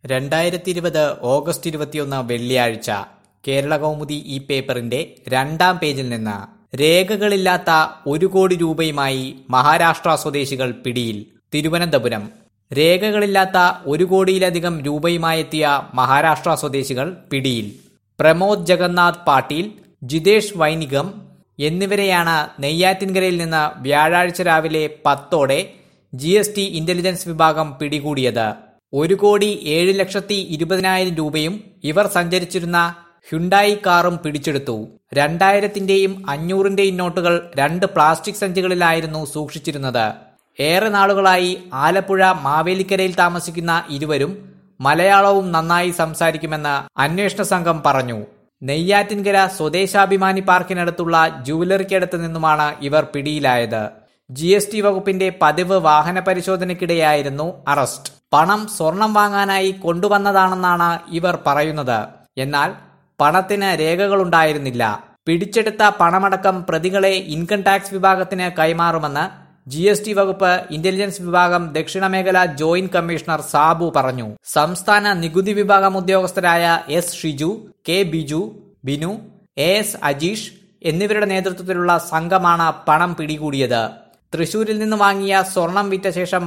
രണ്ടായിരത്തി ഇരുപത് ഓഗസ്റ്റ് ഇരുപത്തിയൊന്ന് വെള്ളിയാഴ്ച കേരള കൗമുദി ഈ പേപ്പറിന്റെ രണ്ടാം പേജിൽ നിന്ന് രേഖകളില്ലാത്ത ഒരു കോടി രൂപയുമായി മഹാരാഷ്ട്ര സ്വദേശികൾ പിടിയിൽ തിരുവനന്തപുരം രേഖകളില്ലാത്ത ഒരു കോടിയിലധികം രൂപയുമായെത്തിയ മഹാരാഷ്ട്ര സ്വദേശികൾ പിടിയിൽ പ്രമോദ് ജഗന്നാഥ് പാട്ടീൽ ജിതേഷ് വൈനികം എന്നിവരെയാണ് നെയ്യാറ്റിൻകരയിൽ നിന്ന് വ്യാഴാഴ്ച രാവിലെ പത്തോടെ ജി എസ് ടി ഇന്റലിജൻസ് വിഭാഗം പിടികൂടിയത് ഒരു കോടി ഏഴ് ലക്ഷത്തി ഇരുപതിനായിരം രൂപയും ഇവർ സഞ്ചരിച്ചിരുന്ന ഹ്യുണ്ടായി കാറും പിടിച്ചെടുത്തു രണ്ടായിരത്തിന്റെയും അഞ്ഞൂറിന്റെയും നോട്ടുകൾ രണ്ട് പ്ലാസ്റ്റിക് സഞ്ചികളിലായിരുന്നു സൂക്ഷിച്ചിരുന്നത് ഏറെ നാളുകളായി ആലപ്പുഴ മാവേലിക്കരയിൽ താമസിക്കുന്ന ഇരുവരും മലയാളവും നന്നായി സംസാരിക്കുമെന്ന് അന്വേഷണ സംഘം പറഞ്ഞു നെയ്യാറ്റിൻകര സ്വദേശാഭിമാനി പാർക്കിനടുത്തുള്ള ജുവലറിക്കടുത്ത് നിന്നുമാണ് ഇവർ പിടിയിലായത് ജി എസ് ടി വകുപ്പിന്റെ പതിവ് വാഹന പരിശോധനയ്ക്കിടെയായിരുന്നു അറസ്റ്റ് പണം സ്വർണം വാങ്ങാനായി കൊണ്ടുവന്നതാണെന്നാണ് ഇവർ പറയുന്നത് എന്നാൽ പണത്തിന് രേഖകളുണ്ടായിരുന്നില്ല പിടിച്ചെടുത്ത പണമടക്കം പ്രതികളെ ഇൻകം ടാക്സ് വിഭാഗത്തിന് കൈമാറുമെന്ന് ജി എസ് ടി വകുപ്പ് ഇന്റലിജൻസ് വിഭാഗം ദക്ഷിണമേഖല ജോയിന്റ് കമ്മീഷണർ സാബു പറഞ്ഞു സംസ്ഥാന നികുതി വിഭാഗം ഉദ്യോഗസ്ഥരായ S Shiju K Biju Binu A S Ajeesh എന്നിവരുടെ നേതൃത്വത്തിലുള്ള സംഘമാണ് പണം പിടികൂടിയത് തൃശൂരിൽ നിന്ന് വാങ്ങിയ സ്വർണം വിറ്റ ശേഷം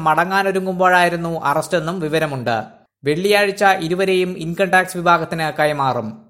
മടങ്ങാനൊരുങ്ങുമ്പോഴായിരുന്നു അറസ്റ്റെന്നും വിവരമുണ്ട് വെള്ളിയാഴ്ച ഇരുവരെയും ഇൻകം ടാക്സ് വിഭാഗത്തിന് കൈമാറും